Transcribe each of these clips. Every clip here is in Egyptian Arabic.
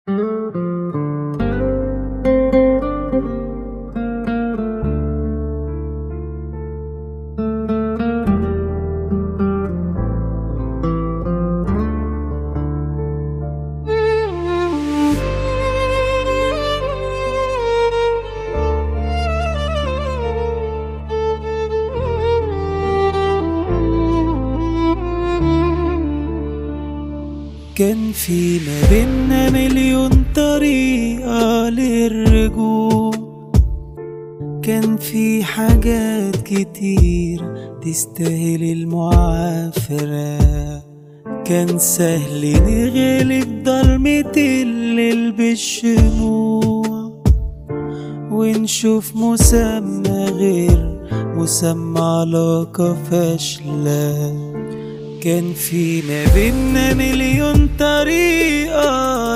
كان في ما بينا مليون طريقة للرجوع كان في حاجات كتير تستاهل المعافرة كان سهل نغلب ضلمة الليل بالشموع ونشوف مسمى غير مسمى علاقة فاشلة كان في ما بينا مليون طريقة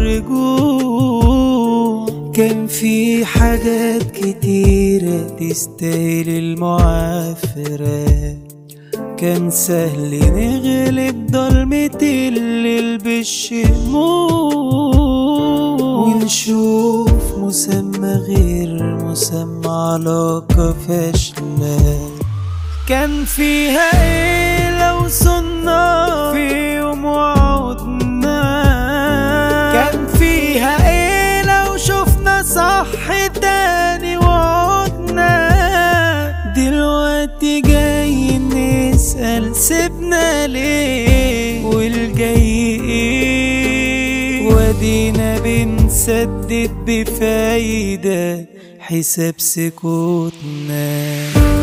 للرجوع كان في حاجات كتيرة تستاهل المعافرة كان سهل نغلب ضلمة الليل بالشموع ونشوف مسمى غير مسمى علاقة فاشلة كان فيها ايه لو صرنا في يوم وعودنا كان فيها ايه لو شفنا صح تاني وعودنا دلوقتي جاي نسأل سيبنا ليه والجاي ايه ودينا بنسدد بفايدة حساب سكوتنا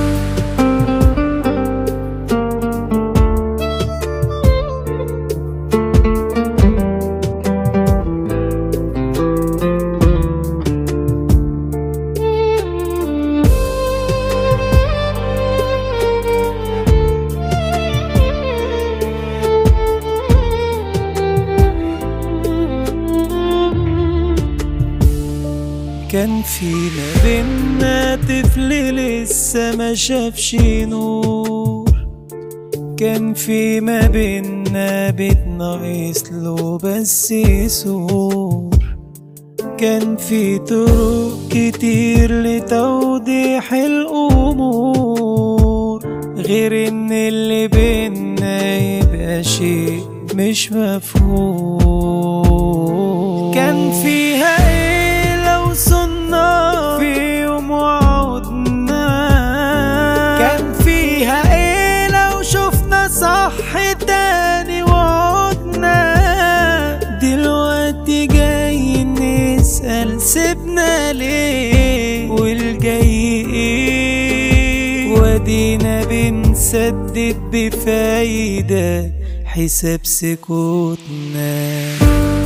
كان في ما بينا طفل لسه ما شافش نور كان في ما بينا بيت ناقص له بس سور كان في طرق كتير لتوضيح الأمور غير إن اللي بينا يبقى شيء مش مفهوم كان فيها إيه لو صرنا في يوم وعودنا كان فيها إيه لو شفنا صح تاني وعودنا دلوقتي جاي نسأل سيبنا ليه والجاي ايه ودينا بنسدد بفايدة حساب سكوتنا